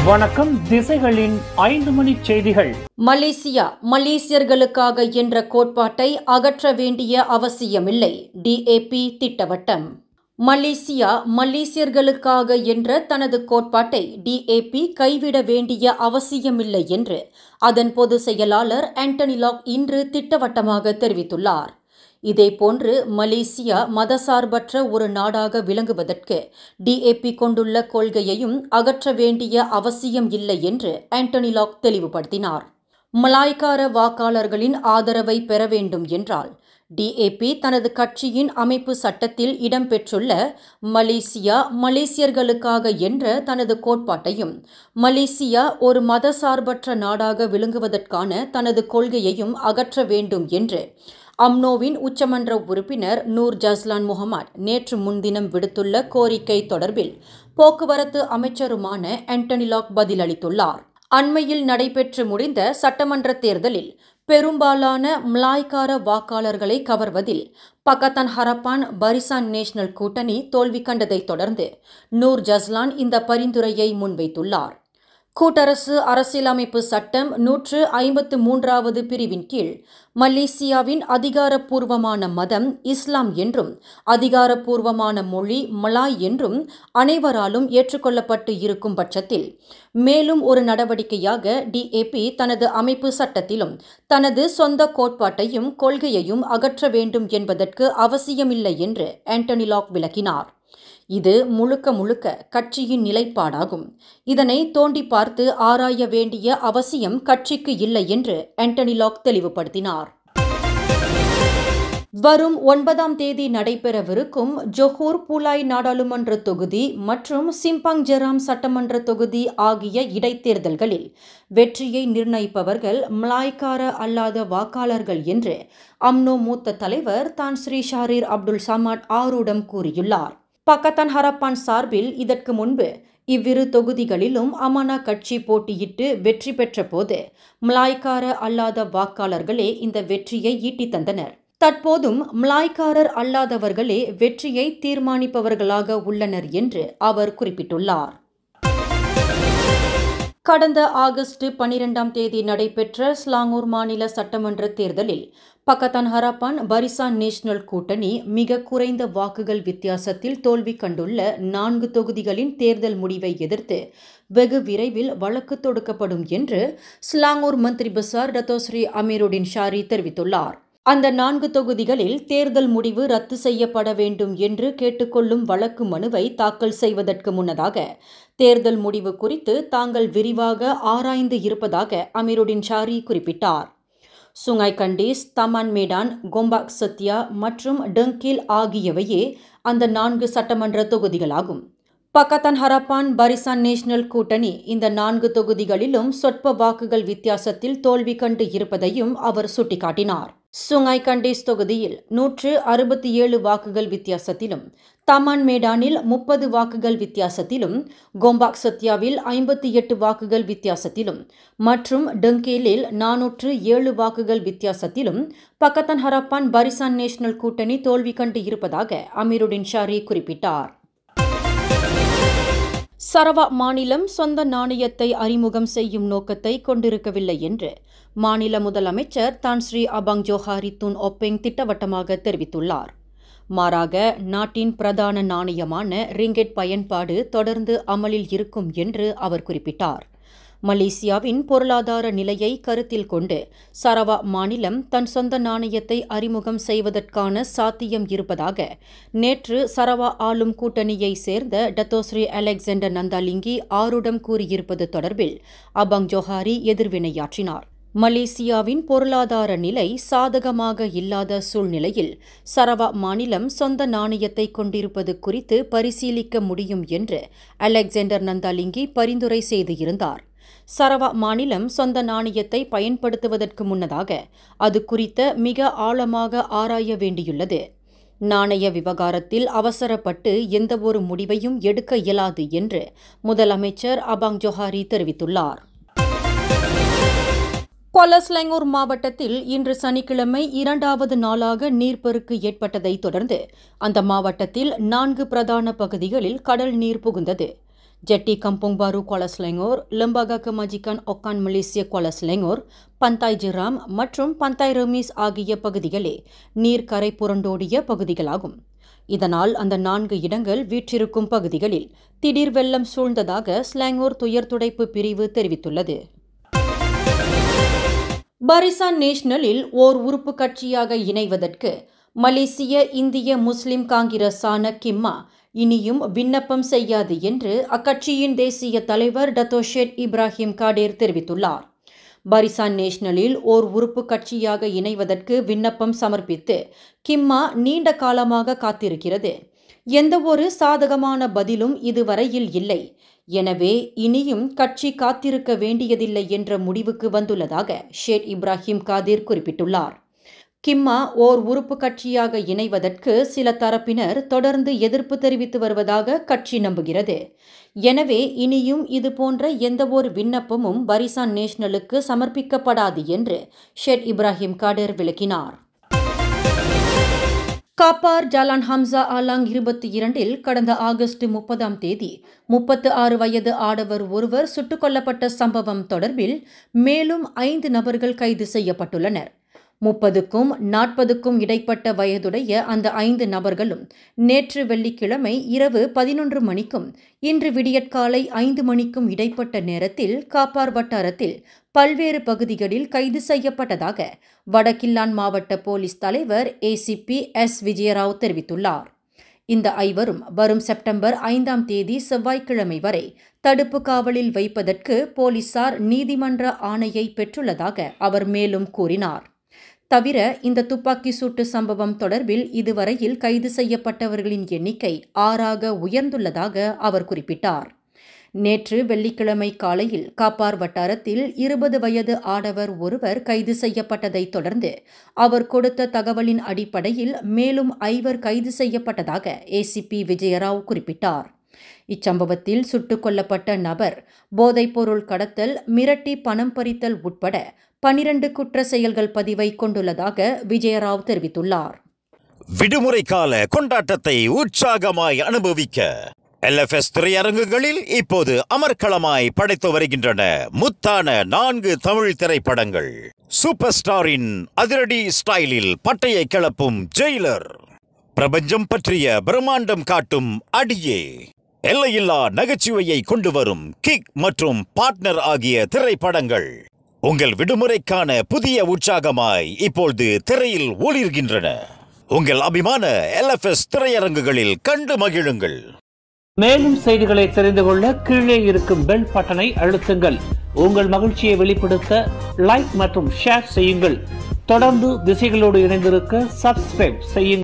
வணக்கம் திசைகளின் ஐந்து மணி செய்திகள் மலேசியா மலேசியர்களுக்காக என்ற கோட்பாட்டை அகற்ற வேண்டிய அவசியமில்லை டிஏபி திட்டவட்டம் மலேசியா மலேசியர்களுக்காக என்ற தனது கோட்பாட்டை டிஏபி கைவிட வேண்டிய அவசியமில்லை என்று அதன் பொதுச் செயலாளர் ஆண்டனி லாக் இன்று திட்டவட்டமாக தெரிவித்துள்ளார் இதேபோன்று மலேசியா மதசார்பற்ற ஒரு நாடாக விளங்குவதற்கு டிஏபி கொண்டுள்ள கொள்கையையும் அகற்ற வேண்டிய அவசியம் இல்லை என்று ஆண்டனி லாக் தெளிவுபடுத்தினார் மலாய்க்கார வாக்காளர்களின் ஆதரவை பெற வேண்டும் என்றால் டிஏபி தனது கட்சியின் அமைப்பு சட்டத்தில் இடம்பெற்றுள்ள மலேசியா மலேசியர்களுக்காக என்ற தனது கோட்பாட்டையும் மலேசியா ஒரு மதசார்பற்ற நாடாக விளங்குவதற்கான தனது கொள்கையையும் அகற்ற வேண்டும் என்று அம்னோவின் உச்சமன்ற உறுப்பினர் நூர் ஜஸ்லான் முகமது நேற்று முன்தினம் விடுத்துள்ள கோரிக்கை தொடர்பில் போக்குவரத்து அமைச்சருமான ஆண்டனி லாக் பதிலளித்துள்ளார் அண்மையில் நடைபெற்று முடிந்த சட்டமன்ற தேர்தலில் பெரும்பாலான மலாய்க்கார வாக்காளர்களை கவர்வதில் பக்கத்தன் ஹரப்பான் பரிசான் நேஷனல் கூட்டணி தோல்வி கண்டதைத் தொடர்ந்து நூர் ஜஸ்லான் இந்த பரிந்துரையை முன்வைத்துள்ளார் கூட்டரசு அரசியலமைப்பு சட்டம் நூற்று ஐம்பத்து மூன்றாவது பிரிவின் கீழ் மலேசியாவின் அதிகாரப்பூர்வமான மதம் இஸ்லாம் என்றும் அதிகாரப்பூர்வமான மொழி மலாய் என்றும் அனைவராலும் ஏற்றுக்கொள்ளப்பட்டு இருக்கும் பட்சத்தில் மேலும் ஒரு நடவடிக்கையாக டிஏபி தனது அமைப்பு சட்டத்திலும் தனது சொந்த கோட்பாட்டையும் கொள்கையையும் அகற்ற வேண்டும் என்பதற்கு அவசியமில்லை என்று ஆண்டனி லாக் விளக்கினார் இது முழுக்க முழுக்க கட்சியின் நிலைப்பாடாகும் இதனை தோண்டி பார்த்து ஆராய வேண்டிய அவசியம் கட்சிக்கு இல்லை என்று ஆண்டனி லாக் தெளிவுபடுத்தினார் வரும் ஒன்பதாம் தேதி நடைபெறவிருக்கும் ஜொஹூர் புலாய் நாடாளுமன்ற தொகுதி மற்றும் சிம்பாங் ஜெராம் சட்டமன்ற தொகுதி ஆகிய இடைத்தேர்தல்களில் வெற்றியை நிர்ணயிப்பவர்கள் மலாய்க்கார அல்லாத வாக்காளர்கள் என்று அம்னோ மூத்த தலைவர் தான் ஸ்ரீ ஷாரீர் அப்துல் சமாட் ஆரூடம் கூறியுள்ளார் பக்கத்தான் ஹரப்பான் சார்பில் இதற்கு முன்பு இவ்விரு தொகுதிகளிலும் அமானா கட்சி போட்டியிட்டு வெற்றி பெற்ற போது மலாய்க்கார அல்லாத வாக்காளர்களே இந்த வெற்றியை ஈட்டித் தந்தனர் தற்போதும் மலாய்க்காரர் அல்லாதவர்களே வெற்றியை தீர்மானிப்பவர்களாக உள்ளனர் என்று அவர் குறிப்பிட்டுள்ளார் கடந்த ஆகஸ்ட் பனிரெண்டாம் தேதி நடைபெற்ற ஸ்லாங்கூர் மாநில சட்டமன்ற தேர்தலில் பக்கத்தான் ஹரப்பான் பரிசான் நேஷனல் கூட்டணி மிக குறைந்த வாக்குகள் வித்தியாசத்தில் தோல்வி கண்டுள்ள நான்கு தொகுதிகளின் தேர்தல் முடிவை எதிர்த்து வெகு விரைவில் வழக்கு தொடுக்கப்படும் என்று ஸ்லாங்கூர் மந்திரி பசார் டத்தோஸ்ரீ அமீருடின் ஷாரி தெரிவித்துள்ளார் அந்த நான்கு தொகுதிகளில் தேர்தல் முடிவு ரத்து செய்யப்பட வேண்டும் என்று கேட்டுக்கொள்ளும் வழக்கு மனுவை தாக்கல் செய்வதற்கு முன்னதாக தேர்தல் முடிவு குறித்து தாங்கள் விரிவாக ஆராய்ந்து இருப்பதாக அமீருடின் ஷாரி குறிப்பிட்டார் Sungai Kandis Taman Medan Gombak Setia மற்றும் டங்கில் ஆகியவையே அந்த நான்கு சட்டமன்ற தொகுதிகளாகும் பக்கத்தான் ஹரப்பான் பரிசான் நேஷனல் கூட்டணி இந்த நான்கு தொகுதிகளிலும் சொற்ப வாக்குகள் வித்தியாசத்தில் தோல்வி கண்டு இருப்பதையும் அவர் சுட்டிக்காட்டினார் சுங்காய் கண்டீஸ் தொகுதியில் நூற்று அறுபத்தி ஏழு வாக்குகள் வித்தியாசத்திலும் தமான் மேடானில் முப்பது வாக்குகள் வித்தியாசத்திலும் கோம்பாக் சத்யாவில் ஐம்பத்தி எட்டு வாக்குகள் வித்தியாசத்திலும் மற்றும் டங்கேலில் நானூற்று ஏழு வாக்குகள் வித்தியாசத்திலும் பக்கத்தன் ஹரப்பான் பரிசான் நேஷனல் கூட்டணி தோல்வி கண்டு இருப்பதாக அமீருடின் ஷாரி குறிப்பிட்டார் சரவா மாநிலம் சொந்த நாணயத்தை அறிமுகம் செய்யும் நோக்கத்தை கொண்டிருக்கவில்லை என்று மாநில முதலமைச்சர் தான் Sri Abang Johari Tun Openg திட்டவட்டமாக தெரிவித்துள்ளார் மாறாக நாட்டின் பிரதான நாணயமான ரிங்கெட் பயன்பாடு தொடர்ந்து அமலில் இருக்கும் என்று அவர் குறிப்பிட்டார் மலேசியாவின் பொருளாதார நிலையை கருத்தில் கொண்டு சரவா மாநிலம் தன் சொந்த நாணயத்தை அறிமுகம் செய்வதற்கான சாத்தியம் இருப்பதாக நேற்று சரவா ஆளும் கூட்டணியை சேர்ந்த டத்தோஸ்ரீ அலெக்சாண்டர் நந்தாலிங்கி ஆருடம் கூறியிருப்பது தொடர்பில் அபங் ஜோஹாரி எதிர்வினையாற்றினார் மலேசியாவின் பொருளாதார நிலை சாதகமாக இல்லாத சூழ்நிலையில் சரவா மாநிலம் சொந்த நாணயத்தை கொண்டிருப்பது குறித்து பரிசீலிக்க முடியும் என்று அலெக்சாண்டர் நந்தாலிங்கி பரிந்துரை செய்திருந்தார் சரவா மாநிலம் சொந்த நாணயத்தை பயன்படுத்துவதற்கு முன்னதாக அது குறித்த மிக ஆழமாக ஆராய வேண்டியுள்ளது நாணய விவகாரத்தில் அவசரப்பட்டு எந்தவொரு முடிவையும் எடுக்க இயலாது என்று முதலமைச்சர் அபாங் ஜோஹாரி தெரிவித்துள்ளார் கொலஸ்லங்கூர் மாவட்டத்தில் இன்று சனிக்கிழமை இரண்டாவது நாளாக நீர்ப்பெருக்கு ஏற்பட்டதை தொடர்ந்து அந்த மாவட்டத்தில் நான்கு பிரதான பகுதிகளில் கடல் நீர் புகுந்தது Jeti Kampung Baru Kuala Selangor, Lembaga Kemajikan Okan Malaysia Kuala Selangor, Pantai Jeram மற்றும் பந்தாய் ரெமிஸ் ஆகிய பகுதிகளே நீர்க்கரை புரண்டோடிய பகுதிகளாகும் இதனால் அந்த நான்கு இடங்கள் வீற்றிருக்கும் பகுதிகளில் திடீர் வெள்ளம் சூழ்ந்ததாக ஸ்லாங்கூர் துயர் துடைப்பு பிரிவு தெரிவித்துள்ளது பரிசான் நேஷனலில் ஓர் உறுப்பு கட்சியாக இணைவதற்கு மலேசிய இந்திய முஸ்லிம் காங்கிரஸான கிம்மா இனியும் விண்ணப்பம் செய்யாது என்று அக்கட்சியின் தேசிய தலைவர் டத்தோஷெட் இப்ராஹிம் காடேர் தெரிவித்துள்ளார் பரிசான் நேஷனலில் ஓர் உறுப்பு கட்சியாக இணைவதற்கு விண்ணப்பம் சமர்ப்பித்து கிம்மா நீண்ட காலமாக காத்திருக்கிறது எந்தவொரு சாதகமான பதிலும் இதுவரையில் இல்லை எனவே இனியும் கட்சி காத்திருக்க வேண்டியதில்லை என்ற முடிவுக்கு வந்துள்ளதாக ஷேட் இப்ராஹிம் காதிர் குறிப்பிட்டுள்ளார் கிம்மா ஓர் உறுப்பு கட்சியாக இணைவதற்கு சில தரப்பினர் தொடர்ந்து எதிர்ப்பு தெரிவித்து வருவதாக கட்சி நம்புகிறது எனவே இனியும் இதுபோன்ற எந்தவொரு விண்ணப்பமும் பரிசான் நேஷனலுக்கு சமர்ப்பிக்கப்படாது என்று ஷேட் இப்ராஹிம் காடர் விளக்கினார் காப்பார் ஜாலான் ஹம்சா ஆலாங் இருபத்தி இரண்டில் கடந்த ஆகஸ்ட் முப்பதாம் தேதி முப்பத்து ஆறு வயது ஆடவர் ஒருவர் சுட்டுக் கொல்லப்பட்ட சம்பவம் தொடர்பில் மேலும் ஐந்து நபர்கள் கைது செய்யப்பட்டுள்ளனர் முப்பதுக்கும் நாற்பதுக்கும் இடைப்பட்ட வயதுடைய அந்த ஐந்து நபர்களும் நேற்று வெள்ளிக்கிழமை இரவு பதினொன்று மணிக்கும் இன்று விடியற்காலை ஐந்து மணிக்கும் இடைப்பட்ட நேரத்தில் காப்பார் வட்டாரத்தில் பல்வேறு பகுதிகளில் கைது செய்யப்பட்டதாக வடகில்லான் மாவட்ட போலீஸ் தலைவர் ஏசிபி எஸ் விஜயராவ் தெரிவித்துள்ளார் இந்த ஐவரும் வரும் செப்டம்பர் ஐந்தாம் தேதி செவ்வாய்க்கிழமை வரை தடுப்பு காவலில் வைப்பதற்கு போலீசார் நீதிமன்ற ஆணையை பெற்றுள்ளதாக அவர் மேலும் கூறினார் தவிர இந்த துப்பாக்கி சூட்டு சம்பவம் தொடர்பில் இதுவரையில் கைது செய்யப்பட்டவர்களின் எண்ணிக்கை ஆறாக உயர்ந்துள்ளதாக அவர் குறிப்பிட்டார் நேற்று வெள்ளிக்கிழமை காலையில் காப்பார் வட்டாரத்தில் இருபது வயது ஆடவர் ஒருவர் கைது செய்யப்பட்டதை தொடர்ந்து அவர் கொடுத்த தகவலின் அடிப்படையில் மேலும் ஐவர் கைது செய்யப்பட்டதாக ஏசிபி விஜயராவ் குறிப்பிட்டார் இச்சம்பவத்தில் சுட்டுக் கொல்லப்பட்ட நபர் போதைப்பொருள் கடத்தல் மிரட்டி பணம் பறித்தல் உட்பட பனிரண்டு குற்ற செயல்கள் பதிவை கொண்டுள்ளதாக விஜயராவ் தெரிவித்துள்ளார் விடுமுறை கால கொண்டாட்டத்தை உற்சாகமாய் அனுபவிக்க எல்எஃப்எஸ் திரையரங்குகளில் இப்போது அமர்க்களமாய் படைத்து வருகின்றன முத்தான நான்கு தமிழ் திரைப்படங்கள் சூப்பர் ஸ்டாரின் அதிரடி ஸ்டைலில் பட்டையை கிளப்பும் ஜெயிலர் பிரபஞ்சம் பற்றிய பிரம்மாண்டம் காட்டும் அடியே எல்லையில்லா நகைச்சுவையை கொண்டு வரும் கிக் மற்றும் பார்ட்னர் ஆகிய திரைப்படங்கள் உங்கள் விடுமுறைக்கான புதிய உற்சாகமாய் இப்பொழுது திரையில் ஒளிர்கின்றன உங்கள் அபிமான எல்எஃப்எஸ் திரையரங்குகளில் கண்டு மகிழுங்கள் மேலும் செய்திகளை தெரிந்து கொள்ள கீழே இருக்கும் பெல் பட்டனை அழுத்துங்கள் உங்கள் மகிழ்ச்சியை வெளிப்படுத்த லைக் மற்றும் ஷேர் செய்யுங்கள் தொடர்ந்து திசைகளோடு இணைந்திருக்க சப்ஸ்கிரைப் செய்யுங்கள்